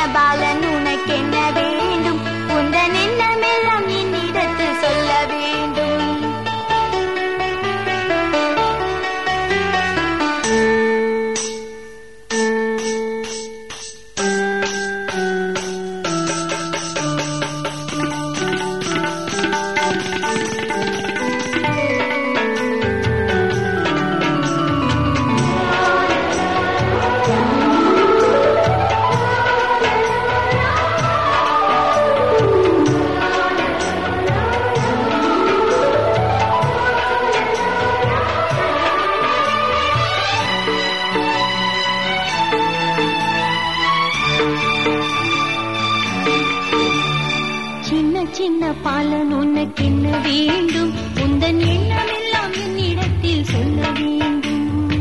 பாலன் உனக்கென்ன வேண்டும் உந்தன் எண்ணமெல்லாம் என்னிடத்தில் சொல்ல வேண்டும் சின்ன சின்ன பாலன் உனக்கென்ன வேண்டும் உந்தன் எண்ணமெல்லாம் என்னிடத்தில் சொல்ல வேண்டும்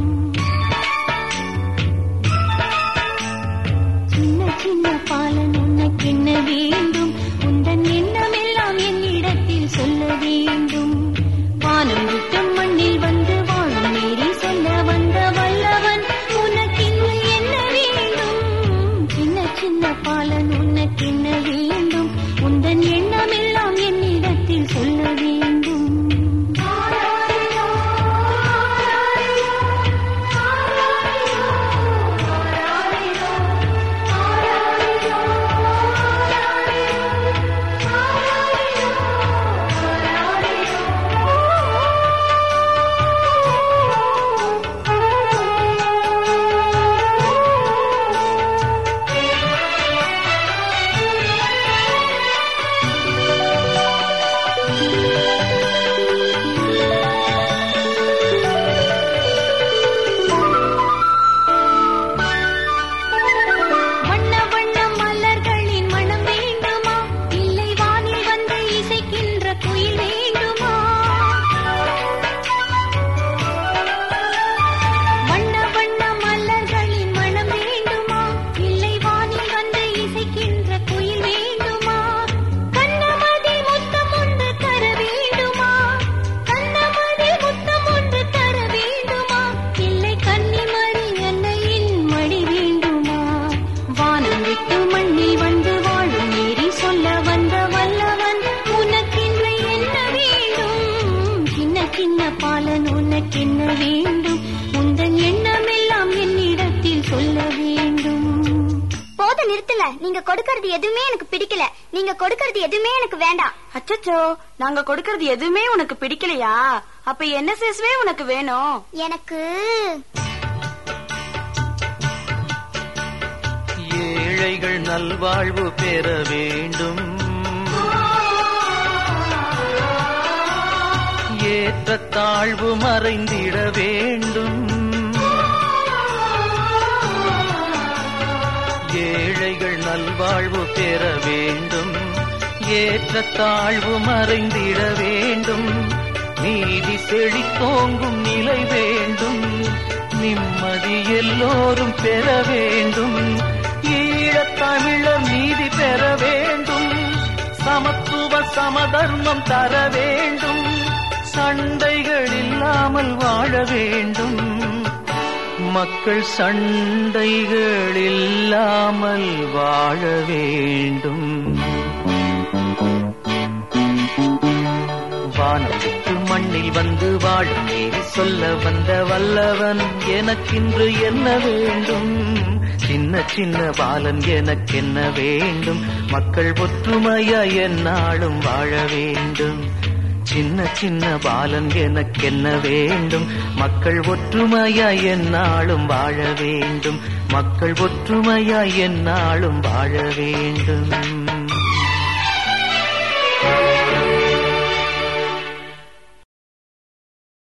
சின்ன சின்ன பாலன் உனக்கென்ன வேண்டும் உந்தன் எண்ணமெல்லாம் என்னிடத்தில் சொல்ல வேண்டும் வானம் விட்டு மண்ணில் வந்து வாழும் நேரி சொல்ல வந்த வல்லவன் உனக்கென்ன என்ன வேண்டும் சின்ன சின்ன பாலன் உனக்கென்ன வேண்டும் உந்தன் எண்ணமெல்லாம் என்னிடத்தில் சொல்ல வேண்டும் வண்ண வண்ண மலர்களின் மனம் வேண்டுமா இல்லை வானில் வந்து இசைக்கின்ற குயில் வேண்டுமா வண்ண வண்ண மலர்களின் மனம் வேண்டுமா இல்லை வானில் வந்து இசைக்கின்ற குயில் வேண்டுமா கண்ணமதி முத்தம் ஒன்று தர வேண்டுமா கண்ணமதி முத்தம் ஒன்று தர வேண்டுமா இல்லை கன்னிமரி அன்னையின் மடி வேண்டுமா வானம் விட்டு மண்ணில் வந்து வாழும் நேரி சொல்ல வந்த வல்லவன் உனக்கென்று என்ன வேண்டும் சின்ன சின்ன பாலன் உனக்கென்ன வேண்டும் உந்தன் எண்ணமெல்லாம் என்னிடத்தில் சொல்ல வேண்டும் போதும் நிறுத்துங்க நீங்க கொடுக்கறது எதுவுமே எனக்கு பிடிக்கல நீங்க கொடுக்கறது எதுவுமே எனக்கு வேண்டாம் அச்சச்சோ நாங்க கொடுக்கறது எதுவுமே உனக்கு பிடிக்கலையா அப்ப என்ன சேசுவே உனக்கு வேணும் எனக்கு ஏழைகள் நல்வாழ்வு பெற வேண்டும் ஏற்ற தாழ்வு மறைந்திட வேண்டும் ஏழைகள் நல்வாழ்வு பெற வேண்டும் ஏற்ற தாழ்வு மறைந்திட வேண்டும் நீதி செழித்தோங்கும் நிலை வேண்டும் நிம்மதி எல்லோரும் பெற வேண்டும் ஈழத் தமிழர் நீதி பெற வேண்டும் சமத்துவ சமதர்மம் தர வேண்டும் சண்டைகள் இல்லாமல் வாழ வேண்டும் மக்கள் சண்டைகள் இல்லாமல் வாழ வேண்டும் வானம் விட்டு மண்ணில் வந்து வாழும் நீதி சொல்ல வந்த வல்லவன் எனக்கின்று என்ன வேண்டும் சின்ன சின்ன பாலன் எனக்கென்ன வேண்டும் மக்கள் ஒற்றுமையா என்னாலும் வாழ வேண்டும் சின்ன சின்ன பாலன் எனக்கென்ன வேண்டும் மக்கள் ஒற்றுமையா என்னாலும் வாழ வேண்டும் மக்கள் ஒற்றுமையா என்னாலும் வாழ வேண்டும்